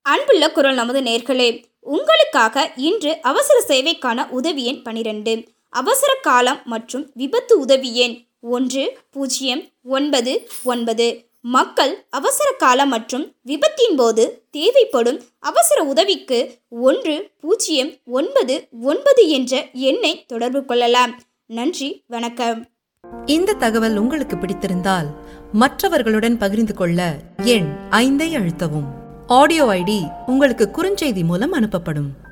அன்புள்ள குரல் நமது நேர்களே உங்களுக்காக இன்று அவசர சேவைக்கான உதவி எண் பனிரெண்டு அவசர காலம் மற்றும் விபத்து உதவி எண் ஒன்று பூஜ்ஜியம் ஒன்பது ஒன்பது மக்கள் அவசர காலம் மற்றும் விபத்தின் போது தேவைப்படும் அவசர உதவிக்கு ஒன்று பூஜ்ஜியம் ஒன்பது ஒன்பது என்ற எண்ணை தொடர்பு கொள்ளலாம் நன்றி வணக்கம் இந்த தகவல் உங்களுக்கு பிடித்திருந்தால் மற்றவர்களுடன் பகிர்ந்து கொள்ள எண் ஐந்தை அழுத்தவும் ஆடியோ ஐடி உங்களுக்கு குறுஞ்செய்தி மூலம் அனுப்பப்படும்